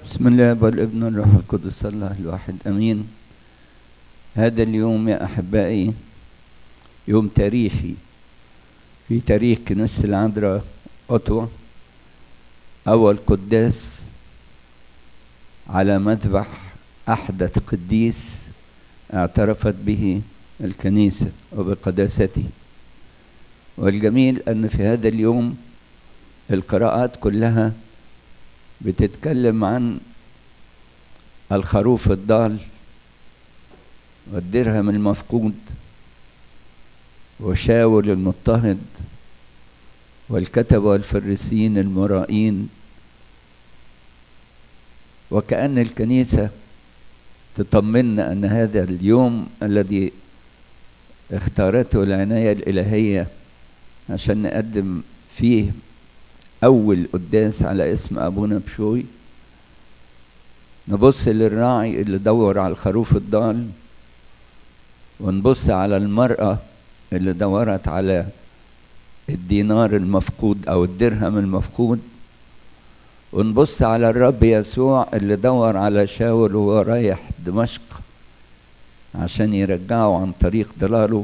بسم الله والابن والروح القدس الله الواحد امين هذا اليوم يا احبائي يوم تاريخي في تاريخ كنيسه العذراء اوتوا اول قداس على مذبح احدث قديس اعترفت به الكنيسه وبقداسته والجميل ان في هذا اليوم القراءات كلها بتتكلم عن الخروف الضال والدرهم المفقود وشاول المضطهد والكتبة والفريسين المرائين وكأن الكنيسة تطمنا أن هذا اليوم الذي اختارته العناية الإلهية عشان نقدم فيه أول قداس على اسم أبونا بشوي نبص للراعي اللي دور على الخروف الضال ونبص على المرأة اللي دورت على الدينار المفقود أو الدرهم المفقود ونبص على الرب يسوع اللي دور على شاول وهو رايح دمشق عشان يرجعه عن طريق ضلاله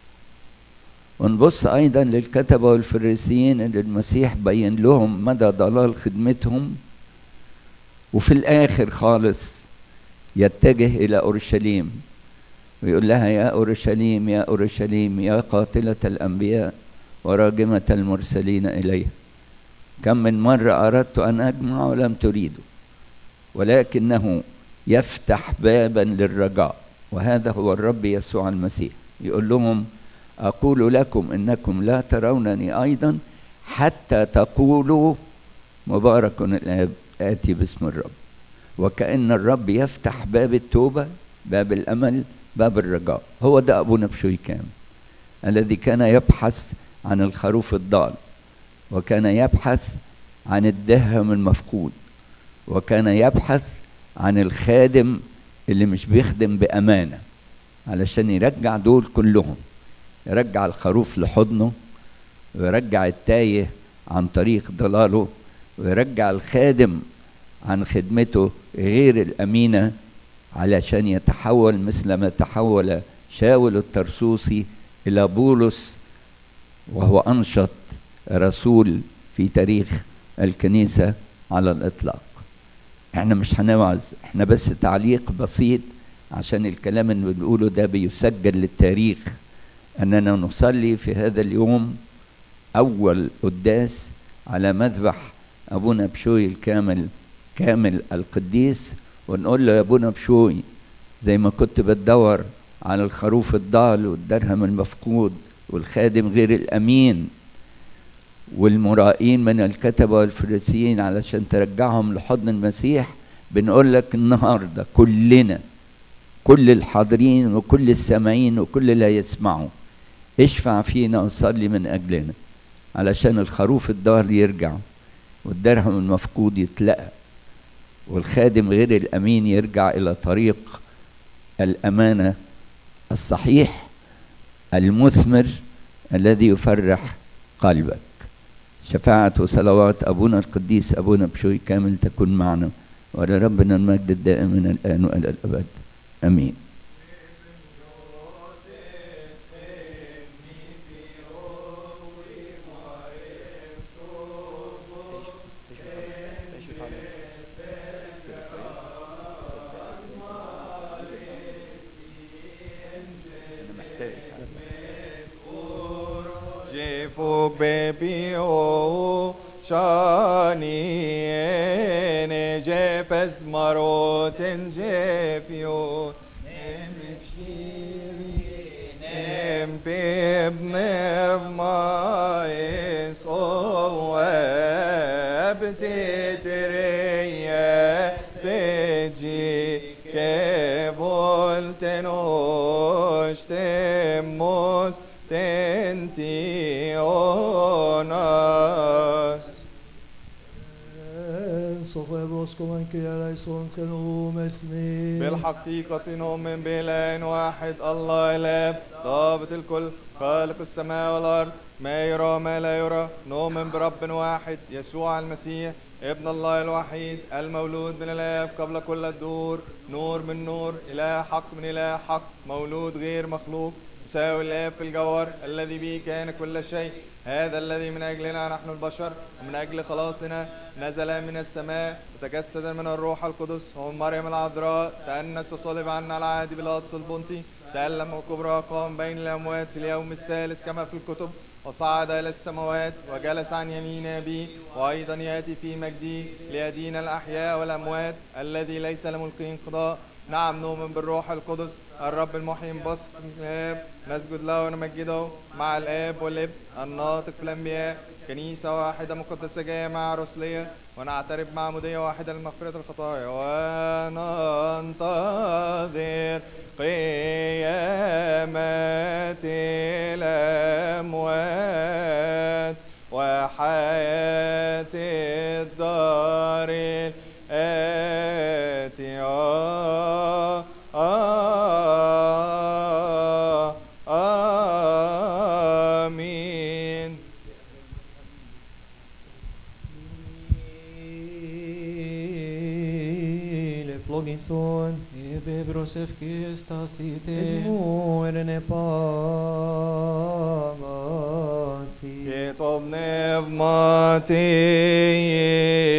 ونبص ايضا للكتبه والفريسيين اللي المسيح بين لهم مدى ضلال خدمتهم وفي الاخر خالص يتجه الى اورشليم ويقول لها يا اورشليم يا اورشليم يا قاتله الانبياء وراجمه المرسلين اليها كم من مره اردت ان اجمع ولم تريدوا ولكنه يفتح بابا للرجاء وهذا هو الرب يسوع المسيح يقول لهم أقول لكم إنكم لا ترونني أيضا حتى تقولوا مبارك الآب آتي باسم الرب وكأن الرب يفتح باب التوبة باب الأمل باب الرجاء هو ده أبونا بشوي كامل الذي كان يبحث عن الخروف الضال وكان يبحث عن الدهم المفقود وكان يبحث عن الخادم اللي مش بيخدم بأمانة علشان يرجع دول كلهم يرجع الخروف لحضنه ويرجع التايه عن طريق ضلاله ويرجع الخادم عن خدمته غير الأمينة علشان يتحول مثل ما تحول شاول الترسوسي إلى بولس وهو أنشط رسول في تاريخ الكنيسة على الإطلاق احنا مش هنوعظ احنا بس تعليق بسيط عشان الكلام اللي بنقوله ده بيسجل للتاريخ أننا نصلي في هذا اليوم أول قداس على مذبح أبونا بشوي الكامل كامل القديس ونقول له يا أبونا بشوي زي ما كنت بتدور على الخروف الضال والدرهم المفقود والخادم غير الأمين والمرائين من الكتبة والفريسيين علشان ترجعهم لحضن المسيح بنقول لك النهارده كلنا كل الحاضرين وكل السامعين وكل اللي يسمعوا اشفع فينا وصلي من اجلنا علشان الخروف الضال يرجع والدرهم المفقود يتلقى والخادم غير الامين يرجع الى طريق الامانه الصحيح المثمر الذي يفرح قلبك شفاعة وصلوات أبونا القديس أبونا بشوي كامل تكون معنا ولربنا المجد الدائم من الآن وإلى الأبد امين جيفو بيبي او شاني جيفز مروت جيفيو نم بابن ما يسوى بتتريا سجي كبول تنوش تموس تنتي اوناس صفابوسكم من كريا ليسون كانوا مثمين بالحقيقة نؤمن بإله واحد الله الآب ضابط الكل خالق السماء والأرض ما يرى ما لا يرى نؤمن برب واحد يسوع المسيح ابن الله الوحيد المولود من الآب قبل كل الدور نور من نور إله حق من إله حق مولود غير مخلوق يساوي الآب في الجوهر الذي به كان كل شيء هذا الذي من أجلنا نحن البشر ومن أجل خلاصنا نزل من السماء وتجسد من الروح القدس ومن مريم العذراء تأنس وصلب عنا العادي بالأطس البنطي تألم وكبرى قام بين الأموات في اليوم الثالث كما في الكتب وصعد إلى السماوات وجلس عن يمين أبيه وأيضا يأتي في مجده ليدين الأحياء والأموات الذي ليس له ملك انقضاء نعم نؤمن بالروح القدس الرب المحيي بصق الآب نسجد له ونمجده مع الآب والابن الناطق في الأنبياء كنيسة واحدة مقدسة جامعة رسلية ونعترف معمودية واحدة لمغفرة الخطايا وننتظر قيامة الأموات وحياة الدار الآتية آمين Le flogison Ebebros efkistas ite. esmurne pagasi. Και το πνεύμα τι